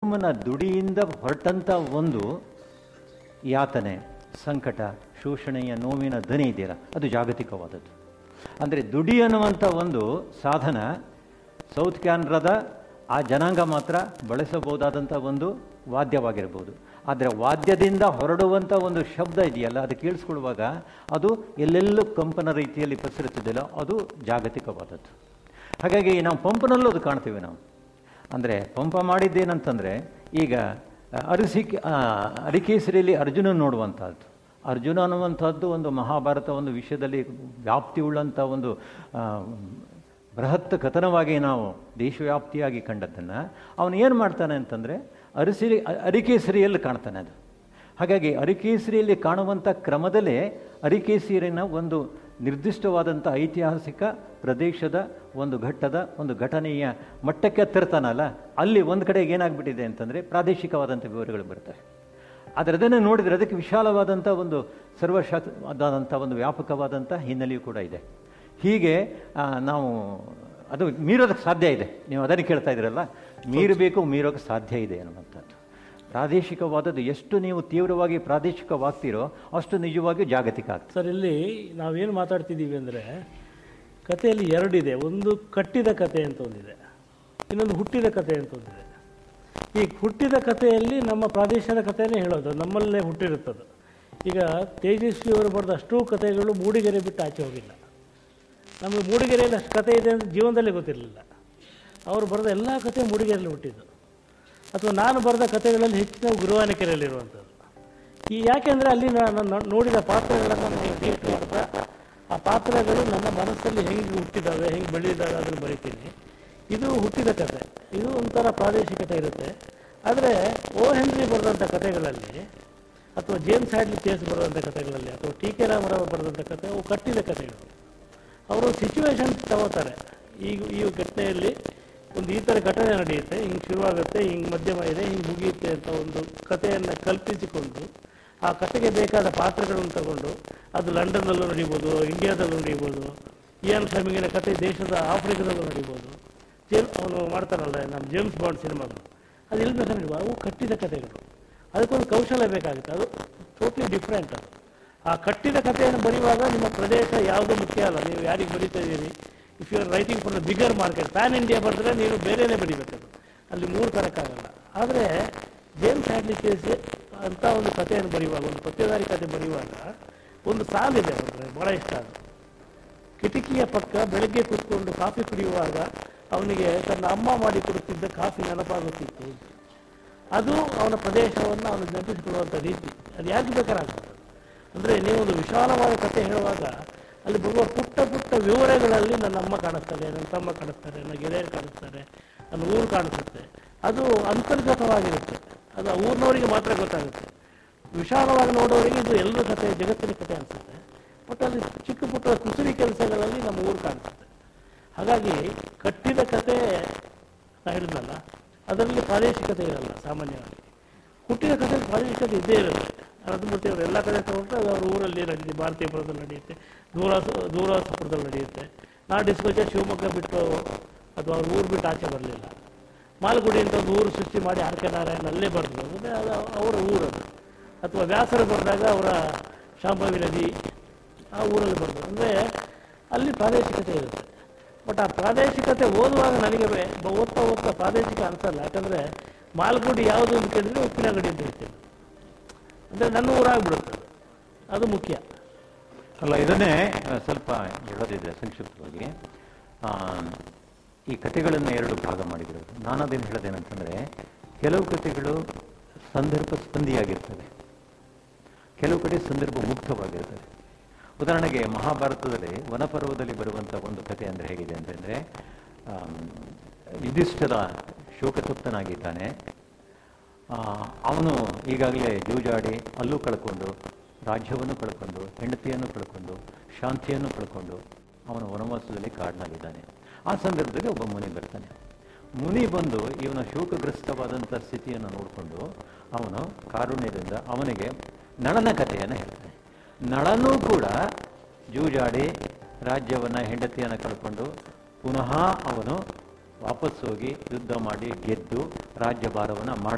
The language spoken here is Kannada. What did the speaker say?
ಪಂಪನ ದುಡಿಯಿಂದ ಹೊರಟಂಥ ಒಂದು ಯಾತನೆ ಸಂಕಟ ಶೋಷಣೆಯ ನೋವಿನ ದನಿ ಇದೆಯಲ್ಲ ಅದು ಜಾಗತಿಕವಾದದ್ದು ಅಂದರೆ ದುಡಿ ಅನ್ನುವಂಥ ಒಂದು ಸಾಧನ ಸೌತ್ ಕ್ಯಾನ್ರಾದ ಆ ಜನಾಂಗ ಮಾತ್ರ ಬಳಸಬಹುದಾದಂಥ ಒಂದು ವಾದ್ಯವಾಗಿರ್ಬೋದು ಆದರೆ ವಾದ್ಯದಿಂದ ಹೊರಡುವಂಥ ಒಂದು ಶಬ್ದ ಇದೆಯಲ್ಲ ಅದು ಕೇಳಿಸ್ಕೊಳ್ಳುವಾಗ ಅದು ಎಲ್ಲೆಲ್ಲೂ ಕಂಪನ ರೀತಿಯಲ್ಲಿ ಪಸರಿಸುತ್ತಿದೆಯಲ್ಲ ಅದು ಜಾಗತಿಕವಾದದ್ದು ಹಾಗಾಗಿ ನಾವು ಪಂಪನಲ್ಲೂ ಅದು ಕಾಣ್ತೀವಿ ನಾವು ಅಂದರೆ ಪಂಪ ಮಾಡಿದ್ದೇನಂತಂದರೆ ಈಗ ಅರಸಿ ಅರಿಕೇಸರಿಯಲ್ಲಿ ಅರ್ಜುನ ನೋಡುವಂಥದ್ದು ಅರ್ಜುನ ಅನ್ನುವಂಥದ್ದು ಒಂದು ಮಹಾಭಾರತ ಒಂದು ವಿಷಯದಲ್ಲಿ ವ್ಯಾಪ್ತಿ ಉಳ್ಳಂಥ ಒಂದು ಆ, ಬೃಹತ್ ಕಥನವಾಗಿ ನಾವು ದೇಶವ್ಯಾಪ್ತಿಯಾಗಿ ಕಂಡದ್ದನ್ನು ಅವನು ಏನು ಮಾಡ್ತಾನೆ ಅಂತಂದರೆ ಅರಸಿರಿ ಅರಿಕೇಸರಿಯಲ್ಲಿ ಕಾಣ್ತಾನೆ ಅದು ಹಾಗಾಗಿ ಅರಿಕೇಸರಿಯಲ್ಲಿ ಕಾಣುವಂಥ ಕ್ರಮದಲ್ಲೇ ಅರಿಕೇಸರಿನ ಒಂದು ನಿರ್ದಿಷ್ಟವಾದಂಥ ಐತಿಹಾಸಿಕ ಪ್ರದೇಶದ ಒಂದು ಘಟ್ಟದ ಒಂದು ಘಟನೆಯ ಮಟ್ಟಕ್ಕೆ ತರ್ತಾನಲ್ಲ ಅಲ್ಲಿ ಒಂದು ಕಡೆ ಏನಾಗ್ಬಿಟ್ಟಿದೆ ಅಂತಂದರೆ ಪ್ರಾದೇಶಿಕವಾದಂಥ ವಿವರಗಳು ಬರ್ತವೆ ಆದರೆ ಅದನ್ನು ನೋಡಿದರೆ ಅದಕ್ಕೆ ವಿಶಾಲವಾದಂಥ ಒಂದು ಸರ್ವಶಾಸ್ತ್ರವಾದಂಥ ಒಂದು ವ್ಯಾಪಕವಾದಂಥ ಹಿನ್ನೆಲೆಯೂ ಕೂಡ ಇದೆ ಹೀಗೆ ಆ, ನಾವು ಅದು ಮೀರೋದಕ್ಕೆ ಸಾಧ್ಯ ಇದೆ ನೀವು ಅದನ್ನು ಕೇಳ್ತಾ ಇದ್ದೀರಲ್ಲ ಮೀರಬೇಕು ಮೀರೋಕ್ಕೆ ಸಾಧ್ಯ ಇದೆ ಅನ್ನುವಂಥದ್ದು ಪ್ರಾದೇಶಿಕವಾದದ್ದು ಎಷ್ಟು ನೀವು ತೀವ್ರವಾಗಿ ಪ್ರಾದೇಶಿಕವಾಗ್ತೀರೋ ಅಷ್ಟು ನಿಜವಾಗಿಯೂ ಜಾಗತಿಕ ಆಗ್ತದೆ ಸರ್ ಇಲ್ಲಿ ನಾವೇನು ಮಾತಾಡ್ತಿದ್ದೀವಿ ಅಂದರೆ ಕಥೆಯಲ್ಲಿ ಎರಡಿದೆ ಒಂದು ಕಟ್ಟಿದ ಕತೆ ಅಂತ ಒಂದಿದೆ ಇನ್ನೊಂದು ಹುಟ್ಟಿದ ಕತೆ ಅಂತ ಒಂದಿದೆ ಈ ಹುಟ್ಟಿದ ಕಥೆಯಲ್ಲಿ ನಮ್ಮ ಪ್ರಾದೇಶಿಕ ಕಥೆನೇ ಹೇಳೋದು ನಮ್ಮಲ್ಲೇ ಹುಟ್ಟಿರುತ್ತದೆ ಈಗ ತೇಜಸ್ವಿಯವರು ಬರೆದ ಅಷ್ಟೂ ಕಥೆಗಳು ಮೂಡಿಗೆರೆ ಬಿಟ್ಟು ಆಚೆ ಹೋಗಿಲ್ಲ ನಮಗೆ ಮೂಡಿಗೆರೆಯಲ್ಲಿ ಅಷ್ಟು ಕಥೆ ಇದೆ ಅಂತ ಜೀವನದಲ್ಲೇ ಗೊತ್ತಿರಲಿಲ್ಲ ಅವರು ಬರೆದ ಎಲ್ಲ ಕಥೆ ಮೂಡಿಗೆರೆಯಲ್ಲಿ ಹುಟ್ಟಿದ್ದು ಅಥವಾ ನಾನು ಬರೆದ ಕಥೆಗಳಲ್ಲಿ ಹೆಚ್ಚಿನ ಗುರುವಾನಿಕೆರೆಯಲ್ಲಿರುವಂಥದ್ದು ಈ ಯಾಕೆಂದರೆ ಅಲ್ಲಿ ನಾನು ನೋ- ನೋಡಿದ ಪಾತ್ರಗಳನ್ನು ನನಗೆ ಕ್ರಿಯೇಟ್ ಮಾಡ್ತಾ ಆ ಪಾತ್ರಗಳು ನನ್ನ ಮನಸ್ಸಲ್ಲಿ ಹೆಂಗೆ ಹುಟ್ಟಿದ್ದಾವೆ ಹೆಂಗೆ ಬೆಳೆದಿದ್ದಾವೆ ಅದನ್ನು ಬರಿತೀನಿ ಇದು ಹುಟ್ಟಿದ ಕತೆ ಇದು ಒಂಥರ ಪ್ರಾದೇಶಿಕತೆ ಇರುತ್ತೆ ಆದರೆ ಓ ಹೆನ್ರಿ ಬರೆದಂಥ ಕಥೆಗಳಲ್ಲಿ ಅಥವಾ ಜೇಮ್ಸ್ ಹ್ಯಾಡ್ಲಿ ಚೇಸ್ ಬರೆದಂಥ ಕಥೆಗಳಲ್ಲಿ ಅಥವಾ ಟಿ ಕೆ ರಾಮರಾವ್ ಬರೆದಂಥ ಕಥೆ ಅವು ಕಟ್ಟಿದ ಕಥೆಗಳು ಅವರು ಸಿಚುವೇಶನ್ ತಗೋತಾರೆ ಈಗ ಈ ಘಟನೆಯಲ್ಲಿ ಒಂದು ಈ ಥರ ಘಟನೆ ನಡೆಯುತ್ತೆ ಹಿಂಗೆ ಶುರುವಾಗುತ್ತೆ ಹಿಂಗೆ ಮಧ್ಯಮ ಇದೆ ಹಿಂಗೆ ಮುಗಿಯುತ್ತೆ ಅಂತ ಒಂದು ಕಥೆಯನ್ನು ಕಲ್ಪಿಸಿಕೊಂಡು ಆ ಕಥೆಗೆ ಬೇಕಾದ ಪಾತ್ರಗಳನ್ನು ತಗೊಂಡು ಅದು ಲಂಡನ್ನಲ್ಲೂ ನಡೀಬೋದು ಇಂಡಿಯಾದಲ್ಲೂ ನಡೀಬೋದು ಇಯಾನ್ ಫ್ಲೆಮಿಂಗಿನ ಕತೆ ದೇಶದ ಆಫ್ರಿಕಾದಲ್ಲೂ ನಡೀಬೋದು ಜೇಮ್ ಅವನು ಮಾಡ್ತಾನಲ್ಲ ನಮ್ಮ ಜೇಮ್ಸ್ ಬಾಂಡ್ ಸಿನಿಮಾಗಳು ಅದು ಎಲ್ಲಿ ಬೇಕಾದ್ರೆ ನಡೀಬೋದು ಅವು ಕಟ್ಟಿದ ಕಥೆಗಳು ಅದಕ್ಕೊಂದು ಕೌಶಲ್ಯ ಬೇಕಾಗುತ್ತೆ ಅದು ಟೋಟ್ಲಿ ಡಿಫ್ರೆಂಟ್ ಅದು ಆ ಕಟ್ಟಿದ ಕಥೆಯನ್ನು ಬರೆಯುವಾಗ ನಿಮ್ಮ ಪ್ರದೇಶ ಯಾವುದೂ ಮುಖ್ಯ ಅಲ್ಲ ನೀವು ಯಾರಿಗೆ ಬರೀತಾ ಇದ್ದೀರಿ if you are writing for the bigger market pan India ಬರೆದ್ರೆ ನೀವು ಬೇರೆನೇ ಬರೀಬೇಕು ಅದು ಅಲ್ಲಿ ಮೂರು ತರಕ್ಕಾಗಲ್ಲ ಆದರೆ ಜೇಮ್ಸ್ ಹ್ಯಾಡ್ಲಿ ಕೇಸ್ ಅಂತ ಒಂದು ಕಥೆಯನ್ನು ಬರೆಯುವಾಗ ಒಂದು ಪತ್ತೇದಾರಿ ಕಥೆ ಬರೆಯುವಾಗ ಒಂದು ಸಾಲಿದೆ ಅವ್ರಿಗೆ ಭಾಳ ಇಷ್ಟ ಅದು ಕಿಟಕಿಯ ಪಕ್ಕ ಬೆಳಗ್ಗೆ ಕೂತ್ಕೊಂಡು ಕಾಫಿ ಕುಡಿಯುವಾಗ ಅವನಿಗೆ ತನ್ನ ಅಮ್ಮ ಮಾಡಿ ಕೊಡುತ್ತಿದ್ದ ಕಾಫಿ ನೆನಪಾಗುತ್ತಿತ್ತು ಅದು ಅವನ ಪ್ರದೇಶವನ್ನು ಅವನು ನೆನಪಿಸಿಕೊಳ್ಳುವಂಥ ರೀತಿ ಅದು ಯಾಕೆ ಬೇಕಾರಾಗ್ತದೆ ಅಂದರೆ ನೀವೊಂದು ವಿಶಾಲವಾದ ಕಥೆ ಹೇಳುವಾಗ ಅಲ್ಲಿ ಬರುವ ಪುಟ್ಟ ಪುಟ್ಟ ವಿವರಗಳಲ್ಲಿ ನನ್ನ ಅಮ್ಮ ಕಾಣಿಸ್ತಾರೆ ನನ್ನ ತಮ್ಮ ಕಾಣಿಸ್ತಾರೆ ನನ್ನ ಗೆಳೆಯರು ಕಾಣಿಸ್ತಾರೆ ನನ್ನ ಊರು ಕಾಣಿಸುತ್ತೆ ಅದು ಅಂತರ್ಗತವಾಗಿರುತ್ತೆ ಅದು ಆ ಊರಿನವರಿಗೆ ಮಾತ್ರ ಗೊತ್ತಾಗುತ್ತೆ ವಿಶಾಲವಾಗಿ ನೋಡೋರಿಗೆ ಇದು ಎಲ್ಲರ ಕಥೆ ಜಗತ್ತಿನ ಕಥೆ ಅನಿಸುತ್ತೆ ಬಟ್ ಅಲ್ಲಿ ಚಿಕ್ಕ ಪುಟ್ಟ ಕುಸುರಿ ಕೆಲಸಗಳಲ್ಲಿ ನಮ್ಮ ಊರು ಕಾಣಿಸುತ್ತೆ ಹಾಗಾಗಿ ಕಟ್ಟಿದ ಕತೆ ನಾ ಹೇಳಿದ್ನಲ್ಲ ಅದರಲ್ಲಿ ಪ್ರಾದೇಶಿಕತೆ ಇರಲ್ಲ ಸಾಮಾನ್ಯವಾಗಿ ಹುಟ್ಟಿದ ಕಥೆ ಪ್ರಾದೇಶಿಕತೆ ಇದ್ದೇ ಇರುತ್ತೆ ಅನಂತಮೂರ್ತಿ ಅವರು ಎಲ್ಲ ಕಡೆ ತಗೊಂಡ್ರೆ ಅದು ಅವ್ರ ಊರಲ್ಲಿ ನಡೆಯುತ್ತೆ ಭಾರತೀಯಪುರದಲ್ಲಿ ನಡೆಯುತ್ತೆ ದೂರ ದೂರಸಪುರದಲ್ಲಿ ನಡೆಯುತ್ತೆ ನಾ ಡಿಸ್ಕೋಚ ಶಿವಮೊಗ್ಗ ಬಿಟ್ಟು ಅಥವಾ ಅವ್ರ ಊರು ಬಿಟ್ಟು ಆಚೆ ಬರಲಿಲ್ಲ ಮಾಲ್ಗುಡಿ ಅಂತ ಒಂದು ಊರು ಸೃಷ್ಟಿ ಮಾಡಿ ಆರ್ ಕೆ ನಾರಾಯಣ ಅಲ್ಲೇ ಬರೆದ್ರು ಅಂದರೆ ಅದು ಅವರ ಊರದು ಅಥವಾ ವ್ಯಾಸರು ಬರೆದಾಗ ಅವರ ಶಾಂಭವಿ ನದಿ ಆ ಊರಲ್ಲಿ ಬರೆದ್ರು ಅಂದರೆ ಅಲ್ಲಿ ಪ್ರಾದೇಶಿಕತೆ ಇರುತ್ತೆ ಬಟ್ ಆ ಪ್ರಾದೇಶಿಕತೆ ಓದುವಾಗ ನನಗೆ ಬೆ- ಬ- ಓದ್ತಾ ಓದ್ತಾ ಪ್ರಾದೇಶಿಕ ಅನ್ಸಲ್ಲ ಯಾಕಂದರೆ ಮಾಲ್ಗುಡಿ ಯಾವುದು ಅಂತ ಕೇಳಿದ್ರೆ ಉಪ್ಪಿನಗಡಿ ಅಂತ ಹೇಳ್ತೀನಿ ಅಂದರೆ ನನ್ನ ಊರಾಗ್ಬಿಡುತ್ತೆ ಅದು. ಅದು ಮುಖ್ಯ ಅಲ್ಲ ಇದನ್ನೇ ಆ, ಸ್ವಲ್ಪ ಹೇಳೋದಿದೆ ಸಂಕ್ಷಿಪ್ತವಾಗಿ ಆ, ಈ ಕಥೆಗಳನ್ನು ಎರಡು ಭಾಗ ಮಾಡಿದ್ರು ನಾನು ಅದೇನು ಹೇಳೋದೇನಂತಂದರೆ ಕೆಲವು ಕಥೆಗಳು ಸಂದರ್ಭ ಸ್ಪಂದಿಯಾಗಿರ್ತವೆ ಕೆಲವು ಕಡೆ ಸಂದರ್ಭ ಮುಕ್ತವಾಗಿರ್ತದೆ ಉದಾಹರಣೆಗೆ ಮಹಾಭಾರತದಲ್ಲಿ ವನಪರ್ವದಲ್ಲಿ ಬರುವಂಥ ಒಂದು ಕಥೆ ಅಂದರೆ ಹೇಗಿದೆ ಅಂತಂದರೆ ಯುಧಿಷ್ಠರ ಶೋಕತಪ್ತನಾಗಿದ್ದಾನೆ ಆ, ಅವನು ಈಗಾಗಲೇ ಜೂಜಾಡಿ ಅಲ್ಲೂ ಕಳ್ಕೊಂಡು ರಾಜ್ಯವನ್ನು ಕಳ್ಕೊಂಡು ಹೆಂಡತಿಯನ್ನು ಕಳ್ಕೊಂಡು ಶಾಂತಿಯನ್ನು ಕಳ್ಕೊಂಡು ಅವನು ವನವಾಸದಲ್ಲಿ ಕಾಡಿನಲ್ಲಿದ್ದಾನೆ ಆ ಸಂದರ್ಭದಲ್ಲಿ ಒಬ್ಬ ಮುನಿ ಬರ್ತಾನೆ ಮುನಿ ಬಂದು ಇವನ ಶೋಕಗ್ರಸ್ತವಾದಂಥ ಸ್ಥಿತಿಯನ್ನು ನೋಡಿಕೊಂಡು ಅವನು ಕಾರುಣ್ಯದಿಂದ ಅವನಿಗೆ ನಳನ ಕಥೆಯನ್ನು ಹೇಳ್ತಾನೆ ನಳನೂ ಕೂಡ ಜೂಜಾಡಿ ರಾಜ್ಯವನ್ನು ಹೆಂಡತಿಯನ್ನು ಕಳ್ಕೊಂಡು ಪುನಃ ಅವನು ವಾಪಸ್ ಹೋಗಿ ಯುದ್ಧ ಮಾಡಿ ಗೆದ್ದು ರಾಜ್ಯಭಾರವನ್ನು ಮಾಡ